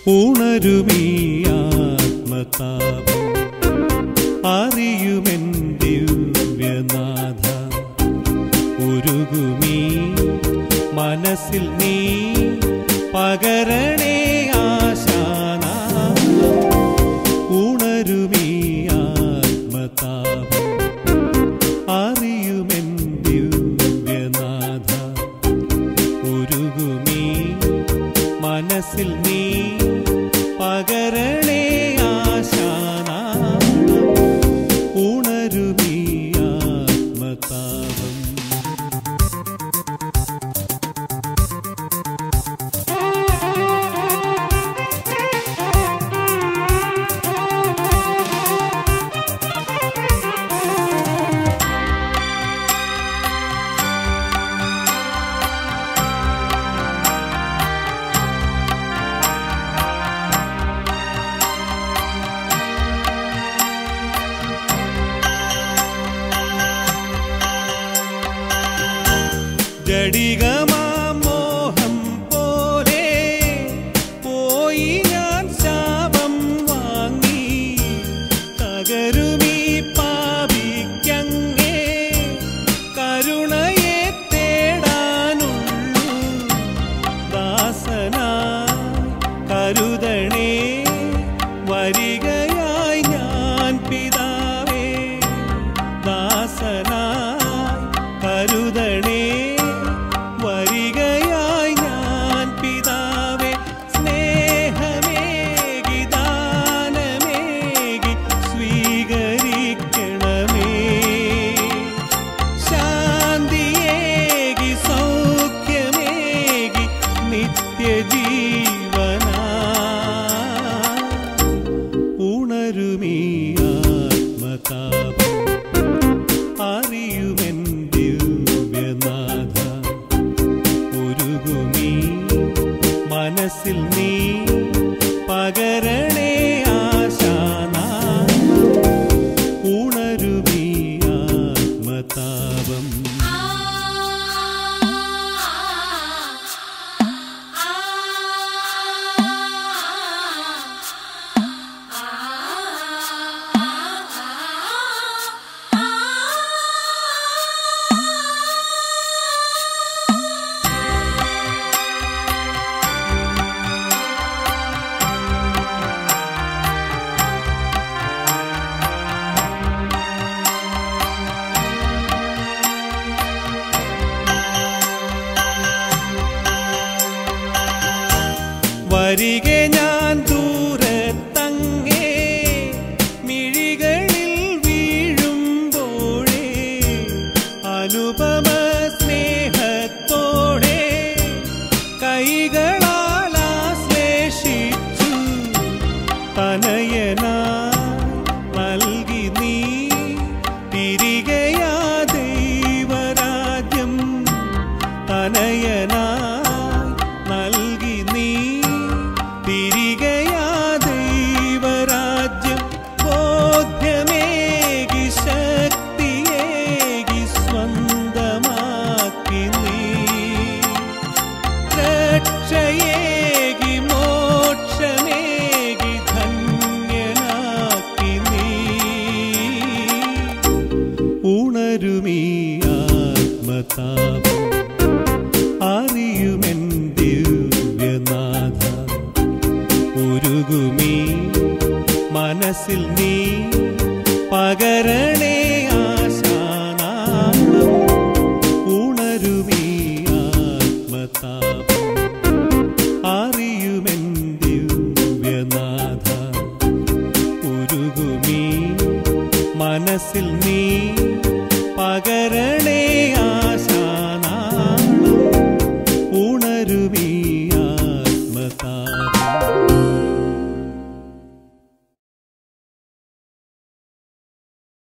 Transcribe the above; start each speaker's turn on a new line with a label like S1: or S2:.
S1: ഉണരുമീ ആത്മതാപം അറിയുമെൻ ദിവ്യനാഥ ഉരുകുമീ മനസ്സിൽ നീ പകരണേ ആശാനാഥ ഉണരുമീ ആത്മതാപം അറിയുമെൻ ദിവ്യനാഥ ഉരുകുമീ മനസ്സിൽ നീ പകരണേ ആശാനാഥ ഉണരുമീ ആത്മതാപം ജഡികമാമോഹം പോലെ പോയി ഞാൻ ശാപം വാങ്ങി തകരുമീ പാപിക്കങ്ങേ കരുണയെ തേടാനുള്ളൂ ദാസനാ കരുതണേ വരികയായി ഞാൻ പിതാവേ ദാസനായി കരുതണേ വരികയായി ഞാൻ പിതാവേ സ്നേഹമേകി ദാനമേകി സ്വീകരിക്കണമേ ശാന്തിയേകി സൗഖ്യമേകി നിത്യജീവനാ ഉണരുമീ ആത്മതാപം അറിയുമെൻ ദിവ്യനാഥ ഉരുകുമീ മനസ്സിൽ നീ പകരണേ ആശാനാഥ ഉണരുമീ ആത്മതാപം വരികെ ഞാൻ ദൂരത്തങ്ങേ മിഴികളിൽ വീഴുമ്പോഴേ അനുപമ സ്നേഹത്തോടെ കൈകളാൽ ആശ്ലേഷിച്ചു തനയനാ നൽകി നീ തിരികെയാ ദൈവരാജ്യം തനയനാ നൽകി നീ തിരികെയാ ദൈവരാജ്യം ബോധ്യമേകി ശക്തിയേകി സ്വന്തമാക്കി നീ രക്ഷയേകി മോക്ഷമേകി ധന്യനാക്കി നീ ഉണരുമീ ആത്മതാപം അറിയുമെൻ ദിവ്യനാഥ ഉരുകുമീ മനസ്സിൽ നീ പകരണേ ആശാനാഥം ഉണരുമീ ആത്മതാപം അറിയുമെൻ ദിവ്യനാഥ ഉരുകുമീ മനസ്സിൽ നീ പകരണേ ആശ